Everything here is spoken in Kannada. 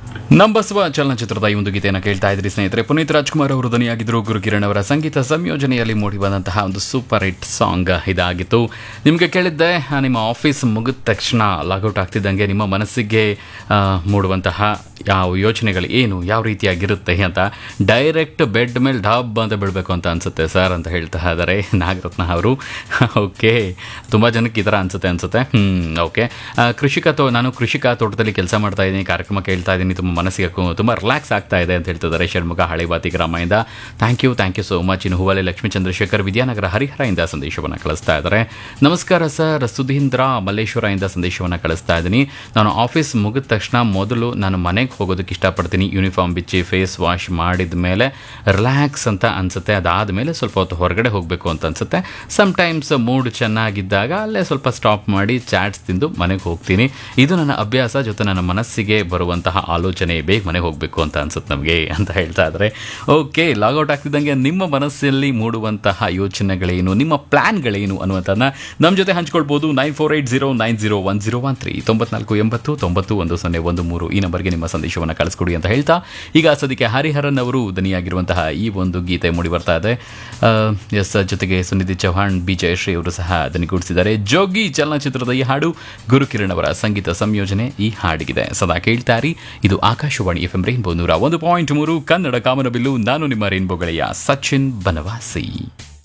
ನಂಬಸುವ ಚಲನಚಿತ್ರದ ಈ ಒಂದು ಗೀತೆಯನ್ನು ಕೇಳ್ತಾ ಇದ್ರಿ ಸ್ನೇಹಿತರೆ ಪುನೀತ್ ರಾಜ್ಕುಮಾರ್ ಅವರು ಧ್ವನಿಯಾಗಿದ್ದರು ಗುರುಕಿರಣ್ ಅವರ ಸಂಗೀತ ಸಂಯೋಜನೆಯಲ್ಲಿ ಮೂಡಿ ಬಂದಂತಹ ಒಂದು ಸೂಪರ್ ಹಿಟ್ ಸಾಂಗ್ ಇದಾಗಿತ್ತು ನಿಮಗೆ ಕೇಳಿದ್ದೆ ಆ, ನಿಮ್ಮ ಆಫೀಸ್ ಮುಗಿದ ತಕ್ಷಣ ಲಾಗೌಟ್ ಆಗ್ತಿದ್ದಂಗೆ ನಿಮ್ಮ ಮನಸ್ಸಿಗೆ ಆ, ಮೂಡುವಂತಹ ಯಾವ ಯೋಚನೆಗಳು ಏನು ಯಾವ ರೀತಿಯಾಗಿರುತ್ತೆ ಅಂತ ಡೈರೆಕ್ಟ್ ಬೆಡ್ ಮೇಲೆ ಡಬ್ ಅಂತ ಬೀಳಬೇಕು ಅಂತ ಅನ್ಸುತ್ತೆ ಸರ್ ಅಂತ ಹೇಳ್ತಾ ಇದ್ದಾರೆ ನಾಗರತ್ನ ಅವರು ಓಕೆ ತುಂಬ ಜನಕ್ಕೆ ಈ ಥರ ಅನ್ಸುತ್ತೆ ಅನ್ಸುತ್ತೆ ಹ್ಞೂ ಓಕೆ ಕೃಷಿಕ ತೋ ನಾನು ಕೃಷಿಕ ತೋಟದಲ್ಲಿ ಕೆಲಸ ಮಾಡ್ತಾ ಇದ್ದೀನಿ ಕಾರ್ಯಕ್ರಮ ಕೇಳ್ತಾ ಇದ್ದೀನಿ ತುಂಬ ಮನಸ್ಸಿಗೆ ಕು- ತುಂಬ ರಿಲ್ಯಾಕ್ಸ್ ಆಗ್ತಾ ಇದೆ ಅಂತ ಹೇಳ್ತಿದ್ದಾರೆ ಷಣ್ಮುಖ ಹಳೆಬಾತಿ ಗ್ರಾಮದಿಂದ thank you thank you so much ಇನ್ನು ಹೂವಲೆ ಲಕ್ಷ್ಮೀ ಚಂದ್ರಶೇಖರ್ ವಿದ್ಯಾನಗರ ಹರಿಹರದಿಂದ ಸಂದೇಶವನ್ನು ಕಳಿಸ್ತಾ ಇದ್ದಾರೆ ನಮಸ್ಕಾರ ಸರ್ ಸುಧೀಂದ್ರ ಮಲ್ಲೇಶ್ವರದಿಂದ ಸಂದೇಶವನ್ನು ಕಳಿಸ್ತಾ ಇದ್ದೀನಿ ನಾನು ಆಫೀಸ್ ಮುಗಿದ ತಕ್ಷಣ ಮೊದಲು ನಾನು ಮನೆಗೆ ಹೋಗೋದಕ್ಕೆ ಇಷ್ಟಪಡ್ತೀನಿ ಯೂನಿಫಾರ್ಮ್ ಬಿಚ್ಚಿ ಫೇಸ್ ವಾಶ್ ಮಾಡಿದ ಮೇಲೆ ರಿಲ್ಯಾಕ್ಸ್ ಅಂತ ಅನಿಸುತ್ತೆ ಅದಾದಮೇಲೆ ಸ್ವಲ್ಪ ಹೊತ್ತು ಹೊರಗಡೆ ಹೋಗಬೇಕು ಅಂತ ಅನಿಸುತ್ತೆ ಸಮ್ಟೈಮ್ಸ್ ಮೂಡ್ ಚೆನ್ನಾಗಿದ್ದಾಗ ಅಲ್ಲೇ ಸ್ವಲ್ಪ ಸ್ಟಾಪ್ ಮಾಡಿ ಚಾಟ್ಸ್ ತಿಂದು ಮನೆಗೆ ಹೋಗ್ತೀನಿ ಇದು ನನ್ನ ಅಭ್ಯಾಸ ಜೊತೆ ನನ್ನ ಮನಸ್ಸಿಗೆ ಬರುವಂತಹ ಆಲೋಚನೆ ಬೇಗ ಮನೆಗೆ ಹೋಗಬೇಕು ಅಂತ ಅನ್ಸುತ್ತೆ ನಮಗೆ ಅಂತ ಹೇಳ್ತಾ ಇದ್ದಾರೆ ಓಕೆ ಲಾಗೌಟ್ ಆಗ್ತಿದ್ದಂಗೆ ನಿಮ್ಮ ಮನಸ್ಸಲ್ಲಿ ಮೂಡುವಂತಹ ಯೋಚನೆಗಳೇನು ನಿಮ್ಮ ಪ್ಲ್ಯಾನ್ಗಳೇನು ಅನ್ನುವಂಥದ್ದನ್ನ ನಮ್ಮ ಜೊತೆ ಹಂಚ್ಕೊಳ್ಬೋದು nine four eight zero nine zero one zero one three ತೊಂಬತ್ನಾಲ್ಕು ಎಂಬತ್ತು ತೊಂಬತ್ತು ಒಂದು ಸೊನ್ನೆ ಒಂದು ಮೂರು ಈ ನಂಬರ್ಗೆ ನಿಮ್ಮ ಸಂದೇಶವನ್ನು ಕಳಿಸ್ಕೊಡಿ ಅಂತ ಹೇಳ್ತಾ ಈಗ ಸದ್ಯಕ್ಕೆ ಹರಿಹರನ್ ಅವರು ದನಿಯಾಗಿರುವಂತಹ ಈ ಒಂದು ಗೀತೆ ಮೂಡಿ ಬರ್ತಾ ಇದೆ ಆ, ಎಸ್ ಜೊತೆಗೆ ಸುನಿಧಿ ಚೌಹಾಣ್ ಬಿ ಜಯಶ್ರೀ ಅವರು ಸಹ ದನಿಗೂಡಿಸಿದ್ದಾರೆ ಜೋಗಿ ಚಲನಚಿತ್ರದ ಈ ಹಾಡು ಗುರುಕಿರಣ್ ಅವರ ಸಂಗೀತ ಸಂಯೋಜನೆ ಈ ಹಾಡಿಗಿದೆ ಸದಾ ಕೇಳ್ತಾರಿ ಇದು ಆಕಾಶವಾಣಿ ಎಫ್ ಎಂ ರೈನ್ಬೋ ನೂರ ಒಂದು ಪಾಯಿಂಟ್ ಮೂರು ಕನ್ನಡ ಕಾಮನಬಿಲ್ಲು ನಾನು ನಿಮ್ಮ ರೈನ್ಬೋ ಗೆಳೆಯ ಸಚಿನ್ ಬನವಾಸಿ